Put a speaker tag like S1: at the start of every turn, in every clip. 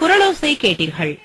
S1: குரலோசை கேட்டீர்கள்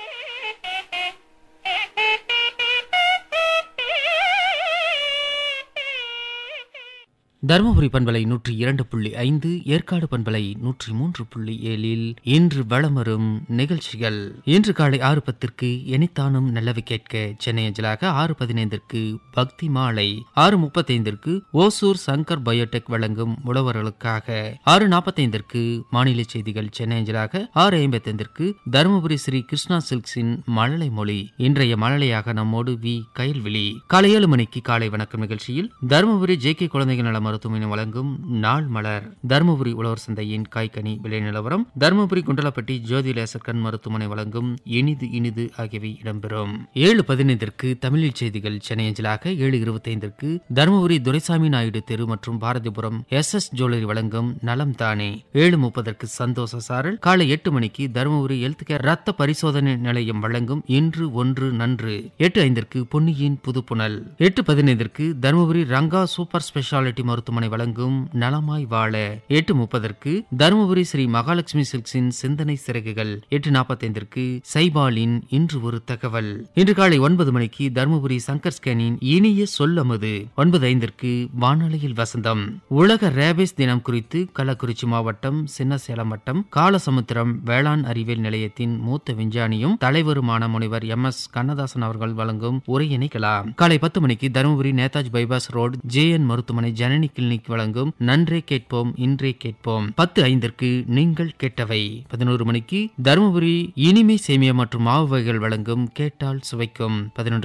S2: தருமபுரி பண்பலை நூற்றி இரண்டு புள்ளி ஐந்து ஏற்காடு பண்பலை நூற்றி மூன்று புள்ளி ஏழில் இன்று வளம் வரும் நிகழ்ச்சிகள் இன்று காலை ஆறு பத்திற்கு எனித்தானும் நல்லவை கேட்க சென்னை அஞ்சலாக ஆறு பதினைந்திற்கு பக்தி மாலை ஆறு முப்பத்தைந்திற்கு ஓசூர் சங்கர் பயோடெக் வழங்கும் உழவர்களுக்காக ஆறு நாற்பத்தைந்திற்கு மாநில செய்திகள் சென்னை அஞ்சலாக ஆறு ஐம்பத்தைந்திற்கு தருமபுரி ஸ்ரீ கிருஷ்ணா சில்க்ஸின் மழலை மொழி இன்றைய மழலையாக நம்மோடு வி கயல்விழி காலை ஏழு மணிக்கு காலை வணக்கம் நிகழ்ச்சியில் தருமபுரி ஜே கே குழந்தைகள் நல மருத்துவமனை வழங்கும் நாள் மலர் தருமபுரி உழவர் சந்தையின் காய்கனி விலை நிலவரம் தருமபுரி குண்டலப்பட்டி ஜோதி லேசர் கண் மருத்துவமனை வழங்கும் இனிது இனிது ஆகியவை இடம்பெறும் ஏழு பதினைந்திற்கு தமிழில் செய்திகள் சென்னை அஞ்சலாக ஏழு இருபத்தைந்திற்கு தருமபுரி துரைசாமி நாயுடு தெரு மற்றும் பாரதிபுரம் எஸ் எஸ் ஜுவல்லரி வழங்கும் நலம் தானே ஏழு முப்பதற்கு சந்தோஷ சாரல் காலை எட்டு மணிக்கு தருமபுரி ஹெல்த் கேர் ரத்த பரிசோதனை நிலையம் வழங்கும் இன்று ஒன்று நன்று எட்டு ஐந்திற்கு பொன்னியின் புதுப்புணல் எட்டு பதினைந்திற்கு தருமபுரி ரங்கா சூப்பர் ஸ்பெஷாலிட்டி மருத்துவமனை வழங்கும் நலமாய் வாழ எட்டு முப்பதற்கு தருமபுரி ஸ்ரீ மகாலட்சுமி சில்க்ஸின் சிந்தனை சிறகுகள் எட்டு நாற்பத்தைந்திற்கு சைபாலின் இன்று ஒரு தகவல் இன்று காலை ஒன்பது மணிக்கு தருமபுரி சங்கர் ஸ்கேனின் இனிய சொல்லமது ஒன்பது ஐந்திற்கு வானொலியில் வசந்தம் உலக ரேபிஸ் தினம் குறித்து கள்ளக்குறிச்சி மாவட்டம் சின்னசேலம் வட்டம் காலசமுத்திரம் வேளாண் அறிவியல் நிலையத்தின் மூத்த விஞ்ஞானியும் தலைவருமான முனைவர் எம் எஸ் கண்ணதாசன் அவர்கள் வழங்கும் உரையினை கலாம் காலை பத்து மணிக்கு Dharmapuri Netaj bypass road J N மருத்துவமனை ஜனனி கிளினிக் வழங்கும் நன்றே கேட்போம் இன்றே கேட்போம் பத்து ஐந்திற்கு நீங்கள் கேட்டவை பதினோரு மணிக்கு தருமபுரி இனிமை சேமியா மற்றும் மாவு வகைகள் வழங்கும் கேட்டால் சுவைக்கும் பதினொன்று